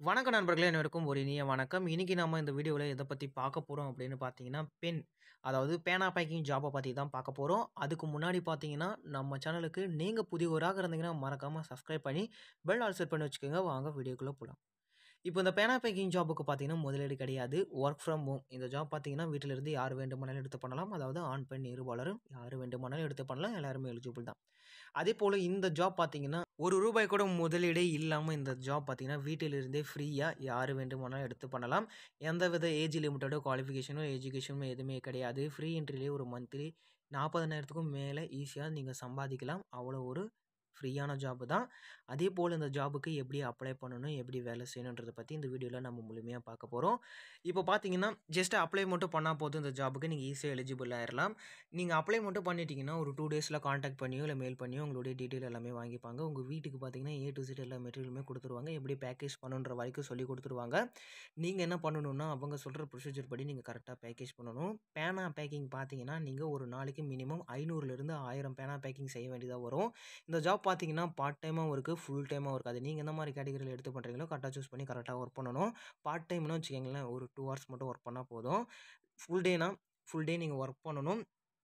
வணக்கம் நண்பர்களே அனைவருக்கும் ஒரு இனிய வணக்கம். இன்னைக்கு நம்ம இந்த வீடியோல எத பத்தி பார்க்க போறோம் அப்படின்னு பார்த்தீங்கன்னா, பென் அதாவது பேனா பேக்கிங் ஜாப்ப பத்தி தான் பார்க்க போறோம். அதுக்கு முன்னாடி பார்த்தீங்கன்னா, நம்ம சேனலுக்கு நீங்க புதியவராக இருந்தீங்கன்னா மறக்காம சப்ஸ்கிரைப் பண்ணி பெல் ஆல் செட் பண்ணி வச்சுக்கோங்க. வாங்க வீடியோக்குள்ள போலாம். இப்போ இந்த பேனா பேக்கிங் ஜாப்புக்கு பார்த்தீங்கன்னா, முதலீடு கிடையாது. Work from home. இந்த ஜாப் பார்த்தீங்கன்னா, வீட்டிலிருந்து யார் வேண்டுமானாலும் எடுத்து பண்ணலாம். அதாவது ஆண், பெண் இருபாலரும் யார் வேண்டுமானாலும் எடுத்து பண்ணலாம். எல்லாருமே எலிஜிபிள் தான். அதேபோல இந்த ஜாப் பார்த்தீங்கன்னா, ரூ. 1 கூட முதலீடே இல்லாம இந்த ஜாப் பார்த்தீங்கன்னா, வீட்டிலிருந்தே ஃப்ரீயா யார் வேண்டுமானாலும் எடுத்து பண்ணலாம். எந்தவித ஏஜ் லிமிட்டடோ, குவாலிஃபிகேஷனோ, எஜுகேஷனோ எதுவுமே கிடையாது. ஃப்ரீ என்ட்ரிலேயே ஒரு மந்த்லி 40,000க்கும் மேல ஈஸியா நீங்க சம்பாதிக்கலாம். அவ்வளோ ஒரு ஃப்ரீயான ஜாப் தான். அதேபோல இந்த ஜாபுக்கு எப்படி அப்ளை பண்ணணும், எப்படி வேலை செய்யணுன்றத பத்தி இந்த வீடியோல நம்ம முழுமையா பார்க்க போறோம். இப்போ பார்த்தீங்கன்னா, ஜஸ்ட் அப்ளை மட்டும் பண்ணா போதும் இந்த ஜாபுக்கு நீங்க ஈஸியா எலிஜிபிள் ஆயிரலாம். நீங்க அப்ளை மட்டும் பண்ணிட்டீங்கன்னா, ஒரு 2 டேஸ்ல கான்டாக்ட் பண்ணியோ, இல்ல மெயில் பண்ணியோ உங்களுடைய டீட்டெயில் எல்லாமே வாங்கிப்பாங்க. உங்க வீட்டுக்கு பார்த்தீங்கன்னா, ஏ டூ இசட் எல்லா மெட்டீரியலுமே குடுத்துருவாங்க. எப்படி பேக்கேஜ் பண்ணணுன்ற வரைக்கும் சொல்லிக் குடுத்துருவாங்க. நீங்க என்ன பண்ணணும்னா, அவங்க சொல்ற ப்ரொசீஜர் படி நீங்க கரெக்ட்டா பேக்கேஜ் பண்ணணும். பேனா பேக்கிங் பார்த்தீங்கன்னா, நீங்க ஒரு நாளைக்கு மினிமம் 500லிருந்து 1000 பேனா பேக்கிங் செய்ய வேண்டியதா வரும். இந்த ஜாப் பார்த்தீங்கன்னா, பார்ட் டைமாவும் இருக்கு, ஃபுல் டைமாவும் இருக்கு. அது நீங்க எந்த மாரி கேட்டகரில எடுத்து பண்றீங்களோ கரெக்ட்டா சூஸ் பண்ணி கரெக்ட்டா வொர்க் பண்ணணும். பார்ட் டைம்னு வச்சுக்கங்களேன், ஒரு 2 ஹார்ஸ் மட்டும் வொர்க் பண்ணா போதும். ஃபுல் டேனா, ஃபுல் டே நீங்க வொர்க் பண்ணணும்.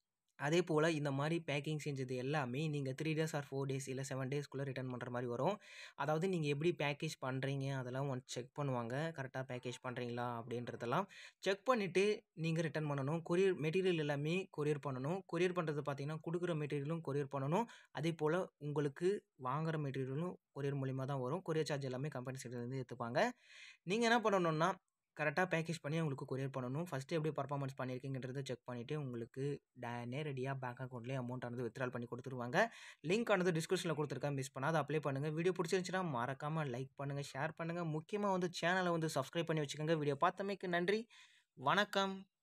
அதேபோல இந்த மாரி பேக்கிங் செஞ்சது எல்லாமே நீங்க 3 டேஸ் ஆர் 4 டேஸ் இல்ல 7 டேஸ்க்குள்ள ரிட்டர்ன் பண்ற மாரி வரும். அதாவது நீங்க எப்படி பேக்கேஜ் பண்றீங்க அதெல்லாம் ஒன்ஸ் செக் பண்ணுவாங்க. கரெக்ட்டா பேக்கேஜ் பண்றீங்களா அப்படின்றதெல்லாம் செக் பண்ணிட்டு நீங்க ரிட்டர்ன் பண்ணணும். கொரியர் மெட்டீரியல் எல்லாமே கொரியர் பண்ணணும். கொரியர் பண்றது பார்த்தீங்கன்னா, குடுக்குற மெட்டீரியலும் கொரியர் பண்ணணும். அதேபோல உங்களுக்கு வாங்குற மெட்டீரியலும் கொரியர் மூலியமா தான் வரும். கொரியர் சார்ஜ் எல்லாமே கம்பெனி சைட்லருந்து ஏத்துப்பாங்க. நீங்க என்ன பண்ணணும்னா, கரெக்ட்டா பேக்கேஜ் பண்ணி அவங்களுக்கு கொரியர் பண்ணணும். ஃபர்ஸ்ட்டு எப்படி பெர்ஃபார்மன்ஸ் பண்ணியிருக்கீங்கன்றத செக் பண்ணிட்டு உங்களுக்கு ட நேரடியா பேங்க் அக்கவுண்ட்லயே அமௌண்ட் ஆனது வித்ட்ரால் பண்ணி குடுத்துருவாங்க. லிங்க் ஆனது டிஸ்கிரிப்ஷன்ல குடுத்துருக்கேன். மிஸ் பண்ணாத அப்ளை பண்ணுங்க. வீடியோ புடிச்சிருந்துச்சுன்னா மறக்காம லைக் பண்ணுங்க, ஷேர் பண்ணுங்க. முக்கியமா வந்து சேனல வந்து சப்ஸ்கிரைப் பண்ணி வச்சுக்கோங்க. வீடியோ பார்த்தமைக்கு நன்றி. வணக்கம்.